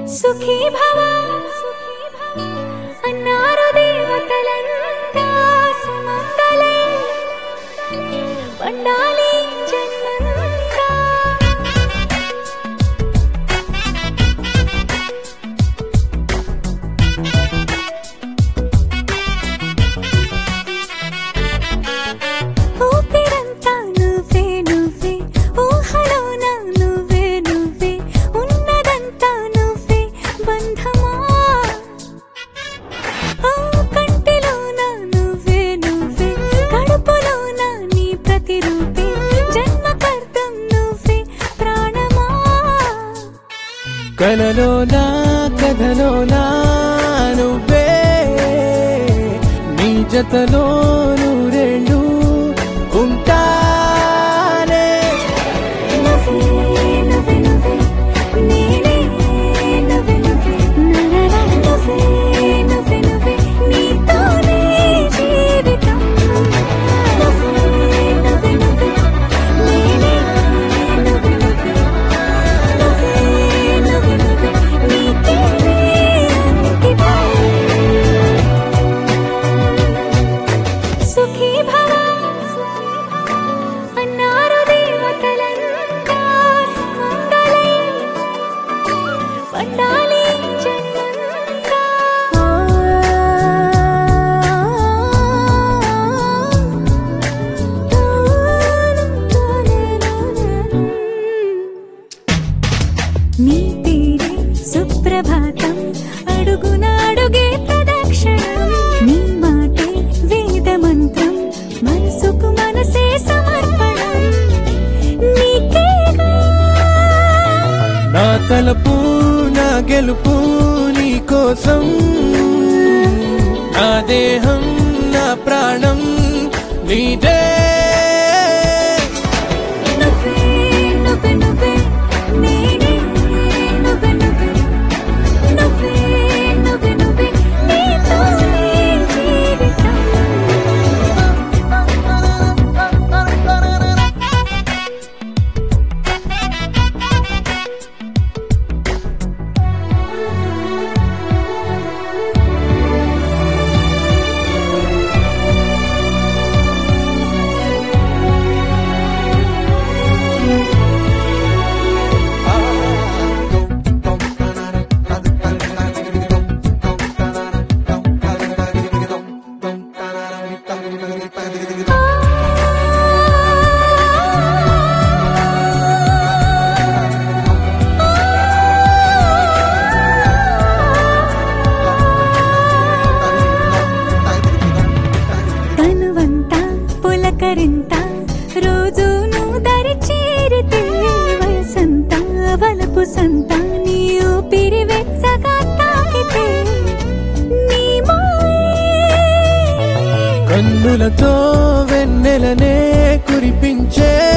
సుఖీ భవ అన్నారు దేవతలంతా సుమంగళే పండాలి జన్మంతా ఊపిరంతా నువ్వే నువ్వే ఊహలోన నువ్వే నువ్వే ఉన్నదంతా నువ్వే బంధమా ఆ కంటిలోన నువ్వే నువ్వే కడుపులోన నీ ప్రతిరూపే జన్మకర్తం నువ్వే ప్రాణమా కలలోనా కథలోనా నువ్వే నీ జతలో రెండు ఉంటానే నువ్వే నువ్వే నువ్వే నేనే నువ్వే నువ్వే నననా నువ్వే నువ్వే నువ్వే నీతోనే జీవితం నువ్వే నువ్వే నువ్వే నేనే నువ్వే నువ్వే నువ్వే నువ్వే నువ్వే నీకేనే అంకితం సుఖీ భవ అన్నారు దేవతలంతా సుమంగళే పండాలి జన్మంతా నీ పేరే సుప్రభాతం అడుగున అడుగే ప్రదక్షిణం నీ మాటే వేద మంత్రం మనసుకు మనసే సమర్పణం నీకేగా నా తలపు నా గెలుపు నీ కోసం నా దేహం నా ప్రాణం నీదే నువ్వే నువ్వే నువ్వే నేనే నువ్వే నువ్వే నువ్వే నువ్వే నువ్వే నీతోనే జీవితం తనువంతా పులకరింత రోజు నువ్వు దరి చేరితే వయసంతా వలపు సంత నీ ఊపిరి వెచ్చగా తాకితే నీ మాయే కన్నులతో వెన్నెలనే కురిపించే